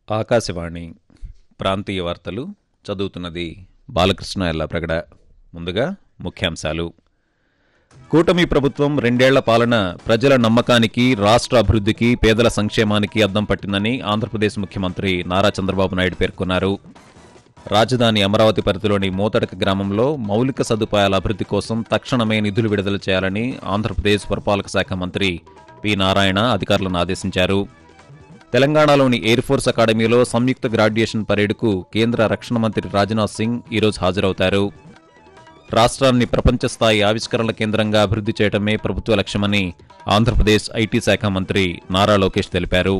ఆకాశవాణి ప్రాంతీయ వార్తలు చదువుతున్నది బాలకృష్ణ ఎల్లప్రగడ ముందుగా ముఖ్యాంశాలు కూటమి ప్రభుత్వం రెండేళ్ల పాలన ప్రజల నమ్మకానికి రాష్ట్ర అభివృద్ధికి పేదల సంక్షేమానికి అద్దం పట్టిందని ఆంధ్రప్రదేశ్ ముఖ్యమంత్రి నారా చంద్రబాబు నాయుడు పేర్కొన్నారు రాజధాని అమరావతి పరిధిలోని మోతడక గ్రామంలో మౌలిక సదుపాయాల అభివృద్ధి కోసం తక్షణమే నిధులు విడుదల చేయాలని ఆంధ్రప్రదేశ్ పురపాలక శాఖ మంత్రి పి నారాయణ అధికారులను ఆదేశించారు తెలంగాణలోని ఎయిర్ ఫోర్స్ అకాడమీలో సంయుక్త గ్రాడ్యుయేషన్ పరేడ్కు కేంద్ర రక్షణ మంత్రి రాజ్నాథ్ సింగ్ ఈరోజు హాజరవుతారు రాష్ట్రాన్ని ప్రపంచ స్థాయి ఆవిష్కరణల కేంద్రంగా అభివృద్ధి చేయడమే ప్రభుత్వ లక్ష్యమని ఆంధ్రప్రదేశ్ ఐటీ శాఖ మంత్రి నారా లోకేష్ తెలిపారు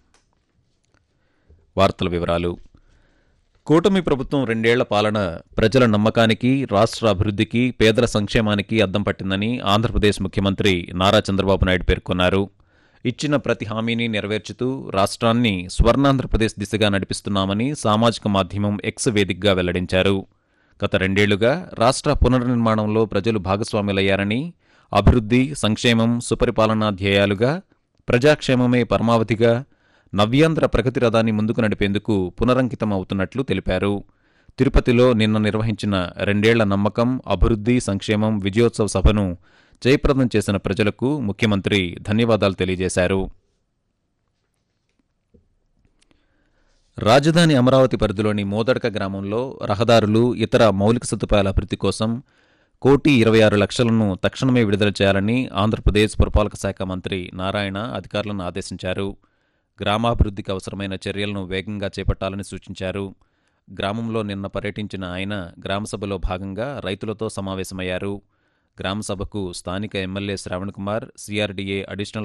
వార్తల వివరాలు కూటమి ప్రభుత్వం రెండేళ్ల పాలన ప్రజల నమ్మకానికి రాష్ట్ర అభివృద్ధికి పేదల సంక్షేమానికి అద్దం పట్టిందని ఆంధ్రప్రదేశ్ ముఖ్యమంత్రి నారా చంద్రబాబు నాయుడు పేర్కొన్నారు ఇచ్చిన ప్రతి హామీని నెరవేర్చుతూ రాష్ట్రాన్ని స్వర్ణాంధ్రప్రదేశ్ దిశగా నడిపిస్తున్నామని సామాజిక మాధ్యమం ఎక్స్ వేదికగా వెల్లడించారు గత రెండేళ్లుగా రాష్ట్ర పునర్నిర్మాణంలో ప్రజలు భాగస్వాములయ్యారని అభివృద్ధి సంక్షేమం సుపరిపాలనా ధ్యేయాలుగా ప్రజాక్షేమమే పరమావధిగా నవ్యాంధ్ర ప్రగతి రథాన్ని ముందుకు నడిపేందుకు పునరంకితం అవుతున్నట్లు తెలిపారు తిరుపతిలో నిన్న నిర్వహించిన రెండేళ్ల నమ్మకం అభివృద్ధి సంక్షేమం విజయోత్సవ సభను జయప్రదం చేసిన ప్రజలకు ముఖ్యమంత్రి ధన్యవాదాలు తెలియజేశారు రాజధాని అమరావతి పరిధిలోని మోదడక గ్రామంలో రహదారులు ఇతర మౌలిక సదుపాయాల అభివృద్ధి కోసం కోటి ఇరవై ఆరు లక్షలను తక్షణమే విడుదల చేయాలని ఆంధ్రప్రదేశ్ పురపాలక శాఖ మంత్రి నారాయణ అధికారులను ఆదేశించారు గ్రామాభివృద్ధికి అవసరమైన చర్యలను వేగంగా చేపట్టాలని సూచించారు గ్రామంలో నిన్న పర్యటించిన ఆయన గ్రామసభలో భాగంగా రైతులతో సమావేశమయ్యారు గ్రామసభకు స్థానిక MLA Shravan Kumar CRDA additional